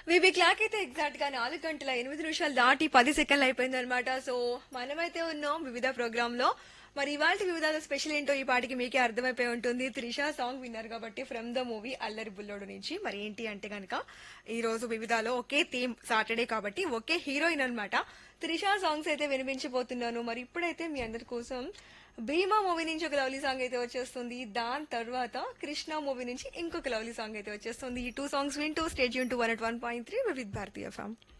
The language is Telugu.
వీబీ క్లాక్ అయితే ఎగ్జాక్ట్ గా నాలుగు గంటల ఎనిమిది నిమిషాలు దాటి పది సెకండ్లు అయిపోయింది అనమాట సో మనమైతే ఉన్నాం వివిధ ప్రోగ్రామ్ లో మరి ఇవాళ వివిధ స్పెషల్ ఏంటో ఈ పాటికి మీకే అర్థమైపోయి ఉంటుంది త్రిష సాంగ్ విన్నారు కాబట్టి ఫ్రమ్ ద మూవీ అల్లరి బుల్లోడు నుంచి మరి ఏంటి అంటే గనక ఈ రోజు వివిధలో ఒకే థీమ్ సాటర్డే కాబట్టి ఒకే హీరోయిన్ అన్నమాట త్రిష సాంగ్స్ అయితే వినిపించబోతున్నాను మరి ఇప్పుడైతే మీ అందరి కోసం భీమా మూవీ నుంచి ఒక లవ్లీ సాంగ్ అయితే వచ్చేస్తుంది దాని తర్వాత కృష్ణ మూవీ నుంచి ఇంకొక లవ్లీ సాంగ్ అయితే వచ్చేస్తుంది ఈ టూ సాంగ్స్ వింటూ స్టేట్ యూన్ to one at one point three with Bharatiya ఫ్యామ్